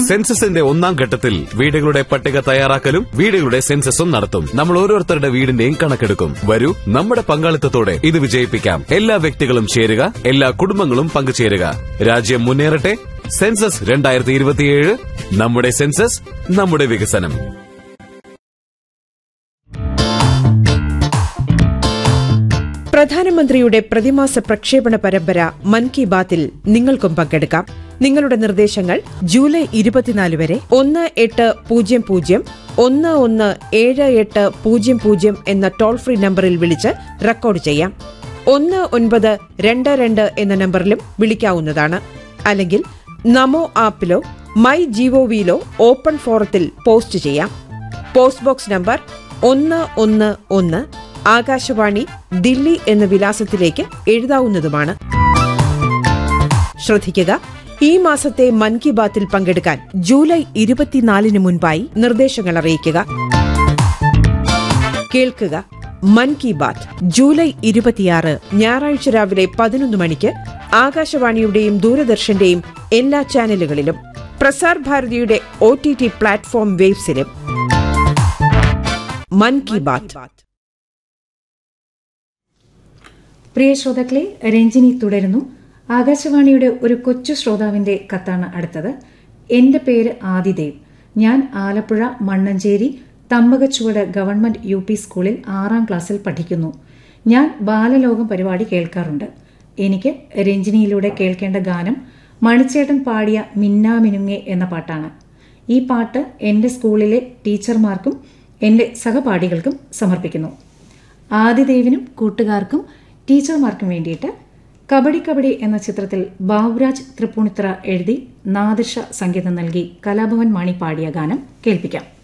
സെൻസസിന്റെ ഒന്നാം ഘട്ടത്തിൽ വീടുകളുടെ പട്ടിക തയ്യാറാക്കലും വീടുകളുടെ സെൻസസും നടത്തും നമ്മൾ ഓരോരുത്തരുടെ വീടിന്റെയും കണക്കെടുക്കും വരൂ നമ്മുടെ പങ്കാളിത്തത്തോടെ ഇത് വിജയിപ്പിക്കാം എല്ലാ വ്യക്തികളും ചേരുക എല്ലാ കുടുംബങ്ങളും പങ്കുചേരുക രാജ്യം മുന്നേറട്ടെ സെൻസസ് രണ്ടായിരത്തി ഇരുപത്തിയേഴ് നമ്മുടെ സെൻസസ് നമ്മുടെ വികസനം പ്രധാനമന്ത്രിയുടെ പ്രതിമാസ പ്രക്ഷേപണ പരമ്പര മൻ കി ബാത്തിൽ നിങ്ങൾക്കും പങ്കെടുക്കാം നിങ്ങളുടെ നിർദ്ദേശങ്ങൾ ജൂലൈ ഇരുപത്തിനാല് വരെ ഒന്ന് എട്ട് പൂജ്യം പൂജ്യം ഒന്ന് ഒന്ന് ഏഴ് എട്ട് പൂജ്യം പൂജ്യം എന്ന ടോൾ ഫ്രീ നമ്പറിൽ വിളിച്ച് റെക്കോർഡ് ചെയ്യാം ഒന്ന് ഒൻപത് രണ്ട് രണ്ട് എന്ന നമ്പറിലും വിളിക്കാവുന്നതാണ് അല്ലെങ്കിൽ നമോ ആപ്പിലോ മൈ ജിഒവിയിലോ ഓപ്പൺ ഫോറത്തിൽ പോസ്റ്റ് ചെയ്യാം പോസ്റ്റ് ബോക്സ് നമ്പർ ഒന്ന് ഒന്ന് ഒന്ന് ആകാശവാണി ദില്ലി എന്ന വിലാസത്തിലേക്ക് എഴുതാവുന്നതുമാണ് ശ്രദ്ധിക്കുക ഈ മാസത്തെ മൻ കി ബാത്തിൽ പങ്കെടുക്കാൻ ജൂലൈ ഇരുപത്തിനാലിന് മുൻപായി നിർദ്ദേശങ്ങൾ അറിയിക്കുക കേൾക്കുക മൻ കി ബാത്ത് ജൂലൈ ഇരുപത്തിയാറ് ഞായറാഴ്ച രാവിലെ പതിനൊന്ന് മണിക്ക് ആകാശവാണിയുടെയും ദൂരദർശന്റെയും എല്ലാ ചാനലുകളിലും പ്രസാർ ഭാരതിയുടെ ഒ ടി ടി പ്ലാറ്റ്ഫോം വേബ്സിലും മൻ കി ബാത്ത് പ്രിയ ശ്രോതാക്കളെ രഞ്ജിനി തുടരുന്നു ആകാശവാണിയുടെ ഒരു കൊച്ചു ശ്രോതാവിന്റെ കത്താണ് അടുത്തത് എന്റെ പേര് ആദിദേവ് ഞാൻ Alappuzha Mannancherry Thampakachuvadu government U P സ്കൂളിൽ ആറാം ക്ലാസ്സിൽ പഠിക്കുന്നു ഞാൻ ബാലലോകം പരിപാടി കേൾക്കാറുണ്ട് എനിക്ക് രഞ്ജിനിയിലൂടെ കേൾക്കേണ്ട ഗാനം മണിച്ചേട്ടൻ പാടിയ മിന്നാമിനുങ്ങെ എന്ന പാട്ടാണ് ഈ പാട്ട് എന്റെ സ്കൂളിലെ ടീച്ചർമാർക്കും എന്റെ സഹപാഠികൾക്കും സമർപ്പിക്കുന്നു ആദിദേവിനും കൂട്ടുകാർക്കും ടീച്ചർമാർക്കും വേണ്ടിയിട്ട് കബഡി കബഡി എന്ന ചിത്രത്തിൽ ബാബുരാജ് തൃപ്പൂണിത്തറ എഴുതി നാദിർഷ സംഗീതം നൽകി കലാഭവൻ മാണി പാടിയ ഗാനം കേൾപ്പിക്കാം